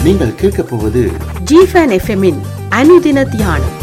நீங்கள் கேட்கப் போவது ஜிஃபன் எஃப்எம்மின் அனுதின தியானம்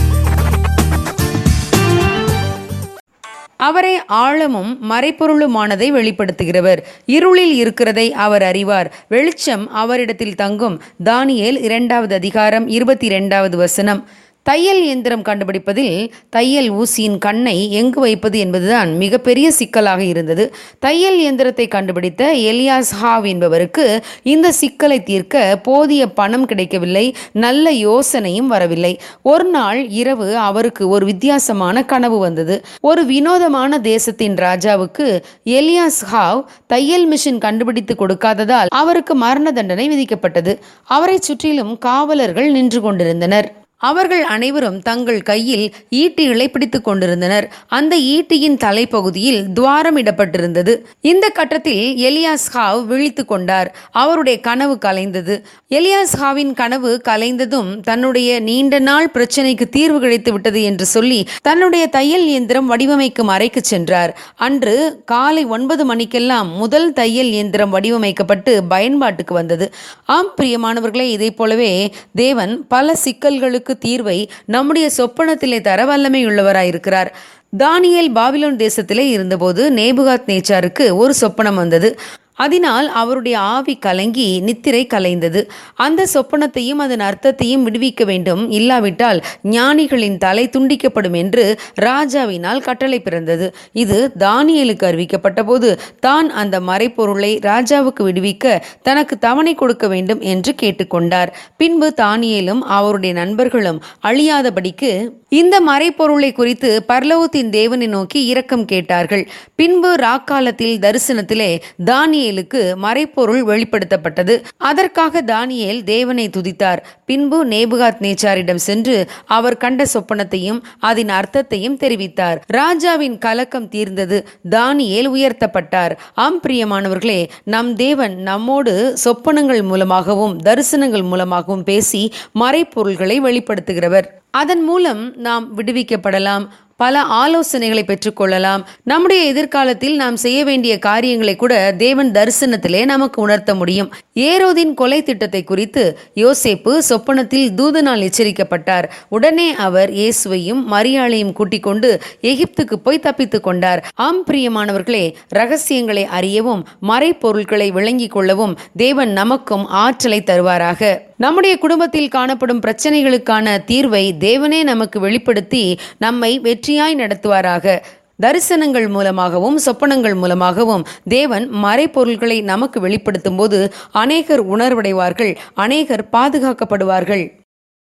அவரே ஆழமும் மறைப்பொருளுமானதை வெளிப்படுத்துகிறவர் இருளில் இருக்கிறதை அவர் அறிவார் வெளிச்சம் அவரிடத்தில் தங்கும் தானியேல் இரண்டாவது அதிகாரம் இருபத்தி இரண்டாவது வசனம் தையல் இயந்திரம் கண்டுபிடிப்பதில் தையல் ஊசியின் கண்ணை எங்கு வைப்பது என்பதுதான் மிகப்பெரிய சிக்கலாக இருந்தது தையல் இயந்திரத்தை கண்டுபிடித்த எலியாஸ் ஹாவ் என்பவருக்கு இந்த சிக்கலை தீர்க்க போதிய பணம் கிடைக்கவில்லை நல்ல யோசனையும் வரவில்லை ஒரு நாள் இரவு அவருக்கு ஒரு வித்தியாசமான கனவு வந்தது ஒரு வினோதமான தேசத்தின் ராஜாவுக்கு எலியாஸ் ஹாவ் தையல் மிஷின் கண்டுபிடித்து கொடுக்காததால் அவருக்கு மரண தண்டனை விதிக்கப்பட்டது அவரை சுற்றிலும் காவலர்கள் நின்று கொண்டிருந்தனர் அவர்கள் அனைவரும் தங்கள் கையில் ஈட்டிகளை பிடித்துக் கொண்டிருந்தனர் அந்த ஈட்டியின் தலைப்பகுதியில் துவாரம் இடப்பட்டிருந்தது இந்த கட்டத்தில் எலியாஸ் ஹாவ் விழித்து கொண்டார் அவருடைய கனவு கலைந்தது எலியாஸ் ஹாவின் கனவு கலைந்ததும் தன்னுடைய நீண்ட நாள் பிரச்சனைக்கு தீர்வு கிடைத்து விட்டது என்று சொல்லி தன்னுடைய தையல் இயந்திரம் வடிவமைக்கும் அறைக்கு சென்றார் அன்று காலை ஒன்பது மணிக்கெல்லாம் முதல் தையல் இயந்திரம் வடிவமைக்கப்பட்டு பயன்பாட்டுக்கு வந்தது ஆம் பிரியமானவர்களே இதைப் போலவே தேவன் பல சிக்கல்களுக்கு தீர்வை நம்முடைய சொப்பனத்திலே தர வல்லமை உள்ளவராயிருக்கிறார் தானியேல் பாபிலோன் தேசத்திலே இருந்தபோது நேபுகாத் நேச்சாருக்கு ஒரு சொப்பனம் வந்தது அதனால் அவருடைய ஆவி கலங்கி நித்திரை கலைந்தது அந்த சொப்பனத்தையும் அதன் அர்த்தத்தையும் விடுவிக்க வேண்டும் இல்லாவிட்டால் ஞானிகளின் தலை துண்டிக்கப்படும் என்று ராஜாவினால் கட்டளை பிறந்தது இது தானியலுக்கு அறிவிக்கப்பட்ட போது தான் அந்த மறைப்பொருளை ராஜாவுக்கு விடுவிக்க தனக்கு தவணை கொடுக்க வேண்டும் என்று கேட்டுக்கொண்டார் பின்பு தானியலும் அவருடைய நண்பர்களும் அழியாதபடிக்கு இந்த மறைப்பொருளை குறித்து பர்லவத்தின் தேவனை நோக்கி இரக்கம் கேட்டார்கள் பின்பு ராக்காலத்தில் தரிசனத்திலே தானியேலுக்கு மறைப்பொருள் வெளிப்படுத்தப்பட்டது அதற்காக தானியேல் தேவனை துதித்தார் பின்பு நேபுகாத் நேச்சாரிடம் சென்று அவர் கண்ட சொப்பனத்தையும் அதன் அர்த்தத்தையும் தெரிவித்தார் ராஜாவின் கலக்கம் தீர்ந்தது தானியேல் உயர்த்தப்பட்டார் ஆம் பிரியமானவர்களே நம் தேவன் நம்மோடு சொப்பனங்கள் மூலமாகவும் தரிசனங்கள் மூலமாகவும் பேசி மறைப்பொருள்களை வெளிப்படுத்துகிறவர் அதன் மூலம் நாம் விடுவிக்கப்படலாம் பல ஆலோசனைகளை பெற்றுக்கொள்ளலாம் நம்முடைய எதிர்காலத்தில் நாம் செய்ய வேண்டிய காரியங்களை கூட தேவன் தரிசனத்திலே நமக்கு உணர்த்த முடியும் ஏரோதின் கொலை திட்டத்தை குறித்து யோசேப்பு சொப்பனத்தில் தூதனால் எச்சரிக்கப்பட்டார் உடனே அவர் இயேசுவையும் மரியாளையும் கூட்டிக் கொண்டு எகிப்துக்கு போய் தப்பித்துக் கொண்டார் ஆம் பிரியமானவர்களே ரகசியங்களை அறியவும் மறைப்பொருட்களை விளங்கிக் கொள்ளவும் தேவன் நமக்கும் ஆற்றலை தருவாராக நம்முடைய குடும்பத்தில் காணப்படும் பிரச்சனைகளுக்கான தீர்வை தேவனே நமக்கு வெளிப்படுத்தி நம்மை வெற்றியாய் நடத்துவாராக தரிசனங்கள் மூலமாகவும் சொப்பனங்கள் மூலமாகவும் தேவன் மறைப்பொருள்களை நமக்கு வெளிப்படுத்தும் போது அநேகர் உணர்வடைவார்கள் அநேகர் பாதுகாக்கப்படுவார்கள்